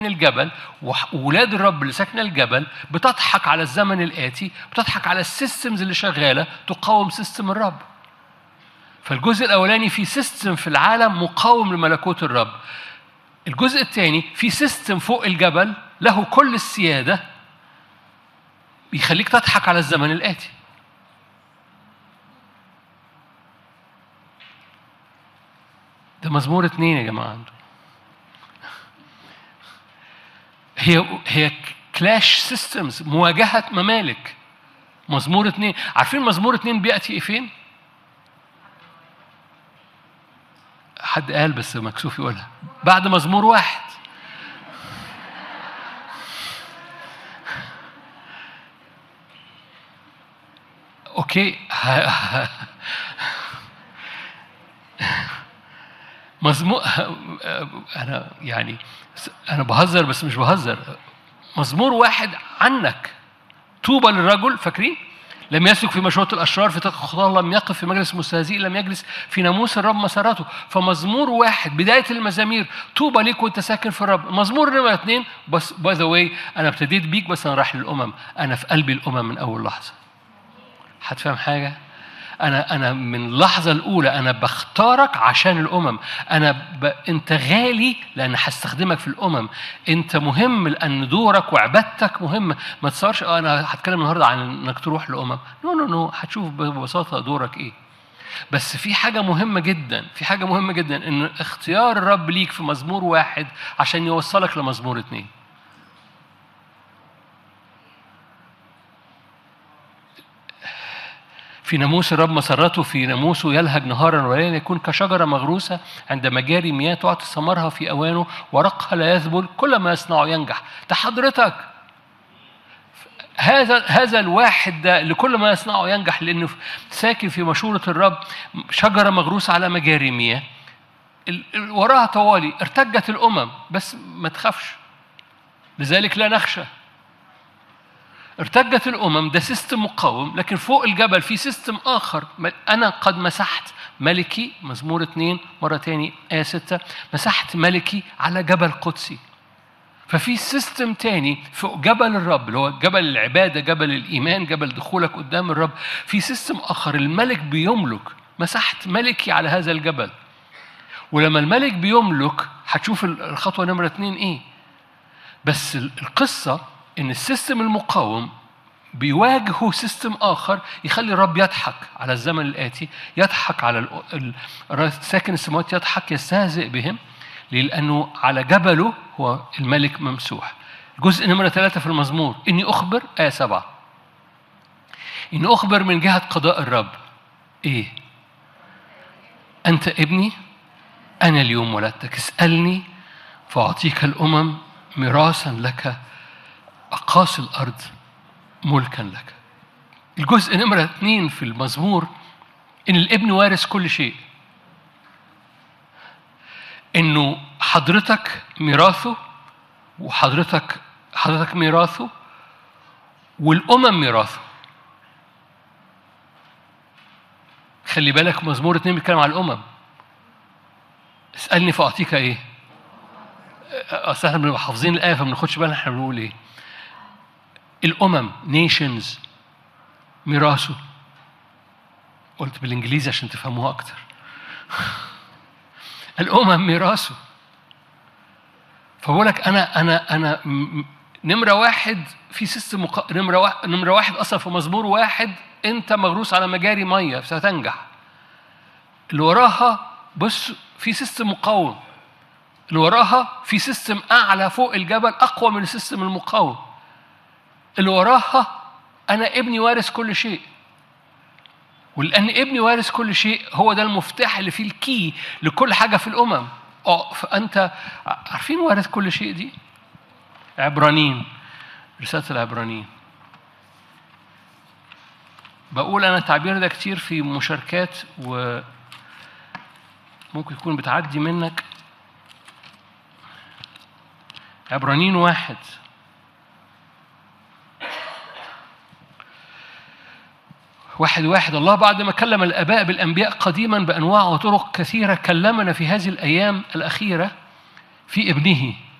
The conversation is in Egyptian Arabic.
الجبل وولاد الرب اللي ساكنه الجبل بتضحك على الزمن الاتي بتضحك على السيستمز اللي شغاله تقاوم سيستم الرب فالجزء الاولاني في سيستم في العالم مقاوم لملكوت الرب الجزء الثاني في سيستم فوق الجبل له كل السياده بيخليك تضحك على الزمن الاتي ده مزمور اتنين يا جماعه عنده هي هي كلاش سيستمز مواجهة ممالك مزمور اتنين عارفين مزمور اتنين بيأتي فين؟ حد قال بس مكسوف يقولها بعد مزمور واحد اوكي مزمور انا يعني انا بهزر بس مش بهزر مزمور واحد عنك طوبى للرجل فاكرين لم يسلك في مشورة الأشرار في طريق الخطاة لم يقف في مجلس المستهزئين لم يجلس في ناموس الرب مسارته فمزمور واحد بداية المزامير طوبى ليك وأنت ساكن في الرب مزمور نمرة اثنين بس باي ذا واي أنا ابتديت بيك بس أنا رايح للأمم أنا في قلبي الأمم من أول لحظة هتفهم حاجة؟ انا انا من اللحظه الاولى انا بختارك عشان الامم انا ب... انت غالي لان هستخدمك في الامم انت مهم لان دورك وعبادتك مهمه ما تصورش اه انا هتكلم النهارده عن انك تروح لامم نو نو نو هتشوف ببساطه دورك ايه بس في حاجة مهمة جدا في حاجة مهمة جدا إن اختيار الرب ليك في مزمور واحد عشان يوصلك لمزمور اتنين في ناموس الرب مسرته في ناموسه يلهج نهارا وليلا يكون كشجره مغروسه عند مجاري مياه تعطي ثمرها في اوانه ورقها لا يذبل كل ما يصنعه ينجح ده حضرتك هذا هذا الواحد ده اللي كل ما يصنعه ينجح لانه ساكن في مشوره الرب شجره مغروسه على مجاري مياه وراها طوالي ارتجت الامم بس ما تخافش لذلك لا نخشى ارتجت الامم ده سيستم مقاوم لكن فوق الجبل في سيستم اخر انا قد مسحت ملكي مزمور اثنين مره تاني ايه ستة مسحت ملكي على جبل قدسي ففي سيستم تاني فوق جبل الرب اللي هو جبل العباده جبل الايمان جبل دخولك قدام الرب في سيستم اخر الملك بيملك مسحت ملكي على هذا الجبل ولما الملك بيملك هتشوف الخطوه نمره اثنين ايه بس القصه ان السيستم المقاوم بيواجهه سيستم اخر يخلي الرب يضحك على الزمن الاتي يضحك على ساكن السماوات يضحك يستهزئ بهم لانه على جبله هو الملك ممسوح جزء نمرة ثلاثة في المزمور إني أخبر آية سبعة إني أخبر من جهة قضاء الرب إيه أنت ابني أنا اليوم ولدتك اسألني فأعطيك الأمم ميراثا لك أقاصي الأرض ملكا لك الجزء نمرة اثنين في المزمور إن الابن وارث كل شيء إنه حضرتك ميراثه وحضرتك حضرتك ميراثه والأمم ميراثه خلي بالك مزمور اتنين بيتكلم على الأمم اسألني فأعطيك إيه؟ أصل احنا بنبقى حافظين الآية فما بناخدش بالنا احنا بنقول إيه؟ الأمم نيشنز ميراثه قلت بالإنجليزي عشان تفهموها أكتر الأمم ميراثه فبقول لك أنا أنا أنا نمرة واحد في سيستم مق... نمرة واحد نمرة واحد أصلا في مزمور واحد أنت مغروس على مجاري مية ستنجح اللي وراها بص في سيستم مقاوم اللي وراها في سيستم أعلى فوق الجبل أقوى من السيستم المقاوم اللي وراها أنا ابني وارث كل شيء ولأن ابني وارث كل شيء هو ده المفتاح اللي فيه الكي لكل حاجة في الأمم اه فأنت عارفين وارث كل شيء دي؟ عبرانيين رسالة العبرانيين بقول أنا التعبير ده كتير في مشاركات و ممكن يكون بتعدي منك عبرانيين واحد واحد واحد الله بعد ما كلم الآباء بالأنبياء قديما بأنواع وطرق كثيرة كلمنا في هذه الأيام الأخيرة في ابنه